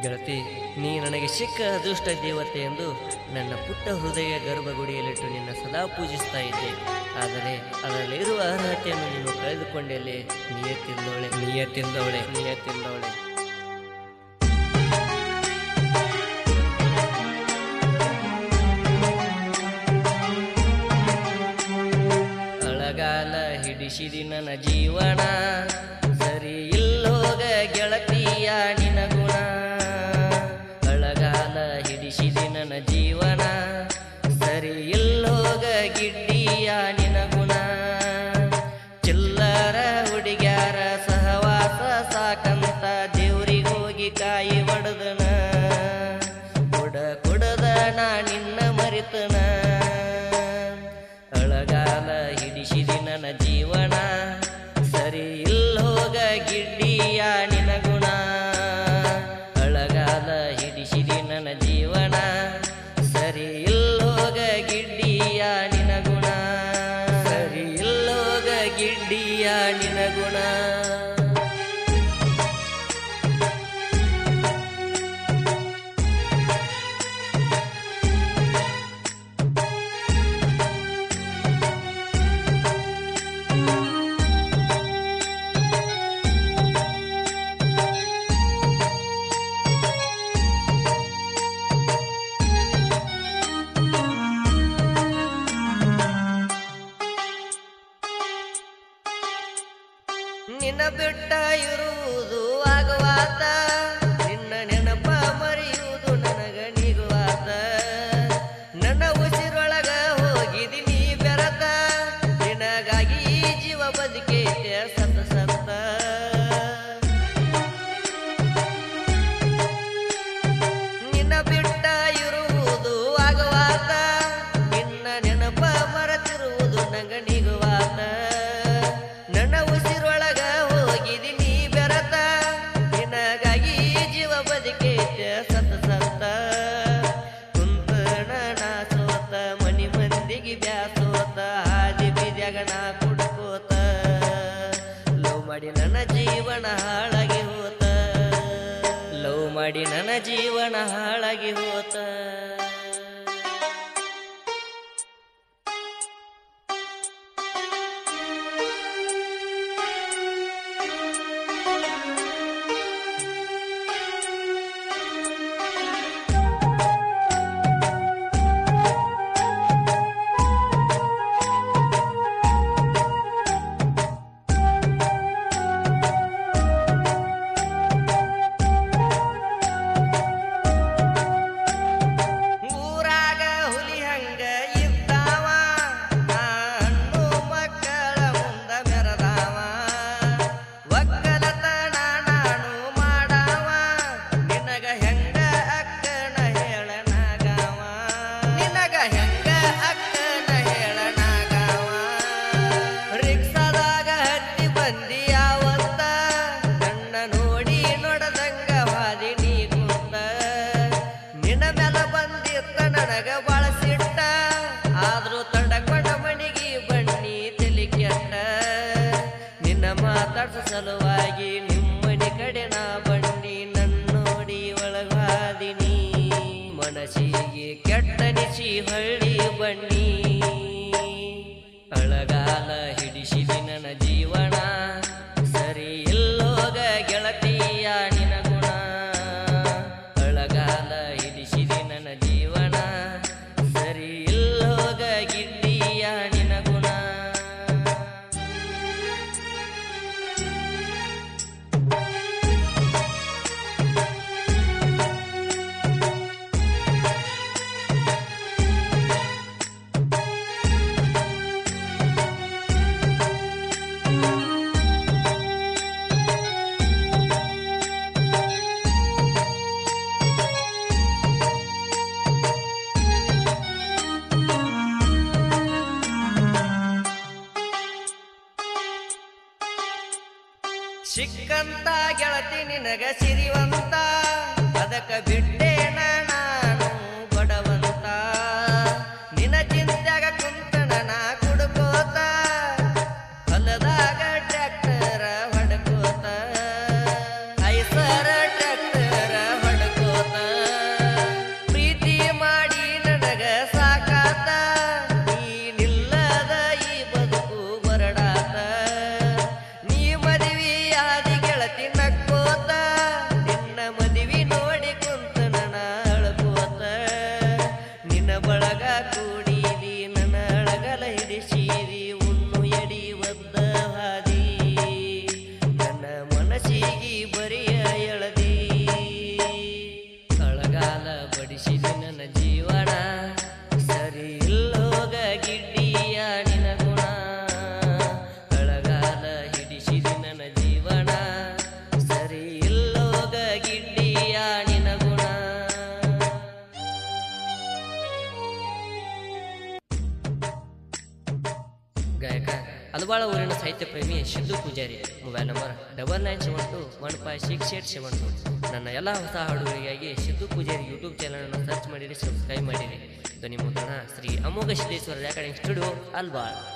ಗೆಳತಿ ನೀ ನನಗೆ ಸಿಕ್ಕ ಅದೃಷ್ಟ ದೇವತೆ ಎಂದು ನನ್ನ ಪುಟ್ಟ ಹೃದಯ ಗರ್ಭಗುಡಿಯಲ್ಲಿಟ್ಟು ನಿನ್ನ ಸದಾ ಪೂಜಿಸ್ತಾ ಇದ್ದೆ ಆದರೆ ಅದರಲ್ಲಿರುವ ಅರ್ಹತೆಯನ್ನು ನೀನು ಕಳೆದುಕೊಂಡೆಲೆ ನಿಯತ್ತಿಲ್ಲವಳೆ ನಿಯತ್ತಿಲ್ಲವಳೆ ನಿಯತ್ತಿಲ್ಲವಳೆ ಅಳಗಾಲ ಹಿಡಿಸಿದಿ ನನ್ನ ಜೀವನ ಸರಿ ಇಲ್ಲೋಗ ಗೆಳತಿಯ ನಿನಗುಣ ಅಳಗಾಲ ಹಿಡಿಸಿದಿ ನನ್ನ ಜೀವನ ಸರಿ ಇಲ್ಲೋಗ ಗಿಡ್ಡಿಯ ನಿನಗುಣ ಚಿಲ್ಲರ ಹುಡುಗ್ಯಾರ ಸಹವಾಸ ಸಾಕಂತ ದೇವ್ರಿಗೆ ಹೋಗಿ ಕಾಯಿ ಒಡದನ ಕೊಡ ಕೊಡದ ನಾ ನಿನ್ನ ಮರಿತನ ಅಳಗಾಲ ಹಿಡಿಸಿದಿ ನನ್ನ ಜೀವನ ಸರಿ ಇಲ್ಲೋಗ ಗಿಡ್ಡಿಯ ನಿನಗುಣ ಅಳಗಾಲ ಹಿಡಿಸಿದಿ ನನ್ನ ಜೀವನ ಸರಿ ಇಲ್ಲೋಗ ಗಿಡ್ಡಿಯ ನಿನಗುಣ ಸರಿ ಇಲ್ಲೋಗ ಗಿಡ್ಡಿಯ ನಿನಗುಣ ನಿನ್ನ ಬಿಟ್ಟ ಇರುವುದು ಆಗುವಾತ ನಿನ್ನ ನೆನಪ ಮರೆಯುವುದು ನನಗ ನಿಗುವಾತ ನನ್ನ ಉಸಿರೊಳಗ ಹೋಗಿದಿ ನೀ ಬೆರತ ನಿನಗಾಗಿ ಈ ಜೀವ ಬದುಕೈತೆ ಸತ ಸತ್ತ ನಿನ್ನ ಬಿಟ್ಟ ಇರುವುದು ಆಗುವಾತ ನಿನ್ನ ನೆನಪ ಮರೆತಿರುವುದು ನಂಗ ನಿಗುವಾತ ನನ್ನ ಉಸಿರೊಳಗ ಹೋಗಿದಿ ನೀ ಬೆರತ ನಿನಗಾಗಿ ಈ ಜೀವ ಬದುಕೈತೆ ಸತ ಸತ್ತ ಕುಂತಣ ನಾ ಸೋತ ಮನಿ ಮಂದಿಗೆ ಬ್ಯಾಸೋತ ಹಾದಿ ಬೀದ್ಯಾಗ ನಾ ಕುಡ್ಕೋತ ಲವ್ ಮಾಡಿ ನನ್ನ ಜೀವನ ಹಾಳಾಗಿ ಹೋತ ಲವ್ ಮಾಡಿ ನನ್ನ ಜೀವನ ಹಾಳಾಗಿ ಹೋತ ಊರಾಗ ಹುಲಿ ಹಂಗ ಇದ್ದಾವ ನಾನು ಮಕ್ಕಳ ಮುಂದ ಮೆರದಾವ ಒಕ್ಕಲತನ ನಾನು ಮಾಡಾವ ನಿನಗ ಹೆಂಗ ಅಕ್ಕನ ಹೇಳನಾಗಾವ ನಿನಗ ಹೆಂಗ ಅಕ್ಕನ ಹೇಳನಾಗಾವ ರಿಕ್ಷಾದಾಗ ಹತ್ತಿ ಬಂದಿ ಯಾವತ್ತ ನನ್ನ ನೋಡಿ ನೋಡದಂಗ ಹಾದಿ ನೀ ಕುಂತ ನಿನ್ನ ಮ್ಯಾಲ ಬಂದಿತ್ತ ನನಗ ಬಾಳ ಸಿಟ್ಟ ಆದ್ರೂ ತಡಕೊಂಡ ಮಣಿಗಿ ಬಣ್ಣಿ ತಲಿ ಕೆಟ್ಟ ನಿನ್ನ ಮಾತಾಡ್ಸ ಸಲುವಾಗಿ ನಿಮ್ಮನಿ ಕಡೆ ನಾ ಬಣ್ಣಿ ನನ್ನ ನೋಡಿ ಒಳಗಾದಿನಿ ಮನಸ್ಸಿಗೆ ಕೆಟ್ಟನಿಸಿ ಹಳ್ಳಿ ಬಣ್ಣಿ ಅಳಗಾಲ ಹಿಡಿಸಿದಿ ನನ್ನ ಜೀವನ ಸರಿ ಇಲ್ಲೋಗ ಗೆಳತಿಯ ನಿನ ಗುಣ ಅಳಗಾಲ ಹಿಡಿಸಿದಿ ನನ್ನ ಜೀವನ ಸರಿ ಇಲ್ಲೋಗ ಗಿಡ್ಡಿಯ ನಿನ ಗುಣ ಸಿಕ್ಕಂತ ಗೆಳತಿ ನಿನಗ ಸಿರಿವಂತ ಅದಕ್ಕ ಬಿಟ್ಟೇನ ನಾನು ಬಡವಂತ ನಿನ ಚಿಂತ್ಯಾಗ ಕುಂತನ ನಾ ಕುಡ್ಕೋತ ಹೊಲದಾಗ ಟ್ರ್ಯಾಕ್ಟರ ಹೊಡ್ಕೋತ ಐಸರ ಟ್ರ್ಯಾಕ್ಟರ ಹೊಡ್ಕೋತ ಗೆಳತಿ ನಕ್ಕೋತ ನಿನ್ನ ಮದುವೆ ನೋಡಿ ಕುಂತ ನನ್ನ ಅಳ್ಕೋತ ನಿನ್ನ ಬಳಗ ಕೂಡಿದಿ ನನ್ನ ಅಳಗಲ ಹಿಡಿಸಿದಿ ಉಣ್ಣು ಎಡಿ ಒದ್ದ ಹಾದಿ ನನ್ನ ಮನಸ್ಸಿಗೆ ಬರಿಯ ಎಳದಿ ಅಳಗಾಲ ಬಡಿಸಿದಿ ನನ್ನ ಜೀವನ ಸರಿ ಇಲ್ಲೋಗ ಗಿಡ್ಡಿಯ ನಿನ ಗುಣ ಅಳಗಾಲ ಹಿಡಿಸಿದಿ ನನ್ನ ಜೀವನ ಸರಿ ಇಲ್ಲೋಗ ಗಿಡ್ಡಿಯ ನಿನ ಗುಣ ಗಾಯಕ ಹಲವಾಳ ಊರಿನ ಸಾಹಿತ್ಯ ಪ್ರೇಮಿ Siddu Pujari mobile number double nine seven two one five six eight seven two ನನ್ನ ಎಲ್ಲ ಹೊಸ ಹಾಡುಗಳಿಗಾಗಿ ಸಿದ್ದು ಪೂಜಾರಿ ಯೂಟ್ಯೂಬ್ ಚಾನಲನ್ನು ಸರ್ಚ್ ಮಾಡಿರಿ ಸಬ್ಸ್ಕ್ರೈಬ್ ಮಾಡಿರಿ ಧ್ವನಿ ಮುದ್ರಣ ಶ್ರೀ ಅಮೋಘ ಸಿದ್ದೇಶ್ವರ ರೆಕಾರ್ಡಿಂಗ್ ಸ್ಟುಡಿಯೋ ಅಲ್ವಾಳ್